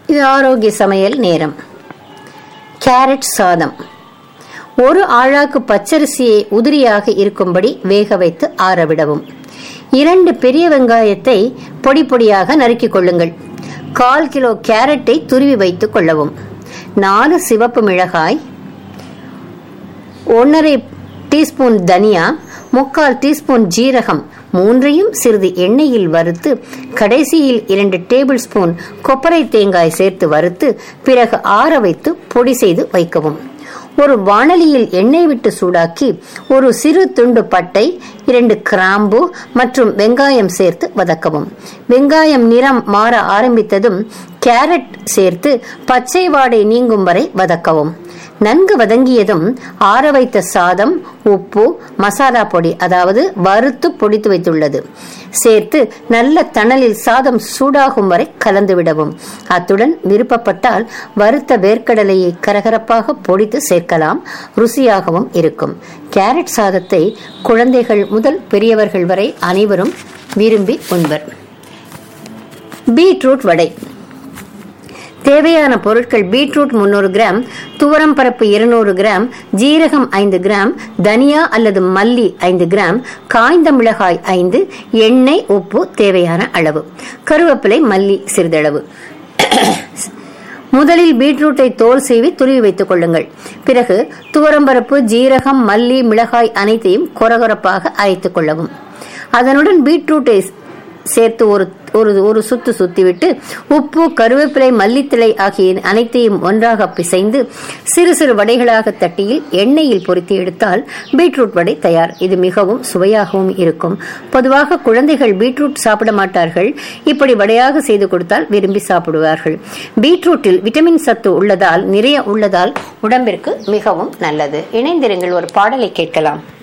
இது ஆரோக்கிய சமையல் நேரம் கேரட் சாதம் ஒரு ஆழாக்கு பச்சரிசியை உதிரியாக இருக்கும்படி வேக வைத்து ஆறவிடவும் இரண்டு பெரிய வெங்காயத்தை பொடி பொடியாக நறுக்கிக் கொள்ளுங்கள் கால் கிலோ கேரட்டை துருவி வைத்துக் கொள்ளவும் நாலு சிவப்பு மிளகாய் ஒன்றரை டீஸ்பூன் தனியா முக்கால் டீஸ்பூன் ஜீரகம் மூன்றையும் சிறிது எண்ணெயில் வறுத்து கடைசியில் இரண்டு டேபிள் ஸ்பூன் கொப்பரை தேங்காய் சேர்த்து வறுத்து பிறகு ஆற வைத்து பொடி செய்து வைக்கவும் ஒரு வாணலியில் எண்ணெய் விட்டு சூடாக்கி ஒரு சிறு துண்டு பட்டை இரண்டு கிராம்பு மற்றும் வெங்காயம் சேர்த்து வதக்கவும் வெங்காயம் நிறம் மாற ஆரம்பித்ததும் கேரட் சேர்த்து பச்சை வாடை நீங்கும் வரை வதக்கவும் நன்கு வதங்கியதும் ஆற வைத்த சாதம் உப்பு மசாலா பொடி அதாவது வறுத்து பொடித்து வைத்துள்ளது சேர்த்து நல்ல தணலில் சாதம் சூடாகும் வரை கலந்து விடவும் அத்துடன் விருப்பப்பட்டால் வறுத்த வேர்க்கடலையை கரகரப்பாக பொடித்து சேர்க்கலாம் ருசியாகவும் இருக்கும் கேரட் சாதத்தை குழந்தைகள் முதல் பெரியவர்கள் வரை அனைவரும் விரும்பி உண்பர் பீட்ரூட் வடை தேவையான பொருட்கள் பீட்ரூட் முன்னூறு கிராம் துவரம் பருப்பு இருநூறு கிராம் ஜீரகம் ஐந்து கிராம் தனியா அல்லது மல்லி ஐந்து கிராம் காய்ந்த மிளகாய் ஐந்து எண்ணெய் உப்பு தேவையான அளவு கருவேப்பிலை மல்லி சிறிதளவு முதலில் பீட்ரூட்டை தோல் சீவி துருவி வைத்துக் கொள்ளுங்கள் பிறகு துவரம்பருப்பு ஜீரகம் மல்லி மிளகாய் அனைத்தையும் கொரகொரப்பாக அரைத்துக் கொள்ளவும் அதனுடன் பீட்ரூட்டை சேர்த்து ஒரு ஒரு ஒரு சுத்து சுத்திவிட்டு உப்பு கருவேப்பிலை மல்லித்தலை ஆகிய அனைத்தையும் ஒன்றாக பிசைந்து சிறு சிறு வடைகளாக தட்டியில் எண்ணெயில் பொரித்து எடுத்தால் பீட்ரூட் வடை தயார் இது மிகவும் சுவையாகவும் இருக்கும் பொதுவாக குழந்தைகள் பீட்ரூட் சாப்பிட மாட்டார்கள் இப்படி வடையாக செய்து கொடுத்தால் விரும்பி சாப்பிடுவார்கள் பீட்ரூட்டில் விட்டமின் சத்து உள்ளதால் நிறைய உள்ளதால் உடம்பிற்கு மிகவும் நல்லது இணைந்திருங்கள் ஒரு பாடலை கேட்கலாம்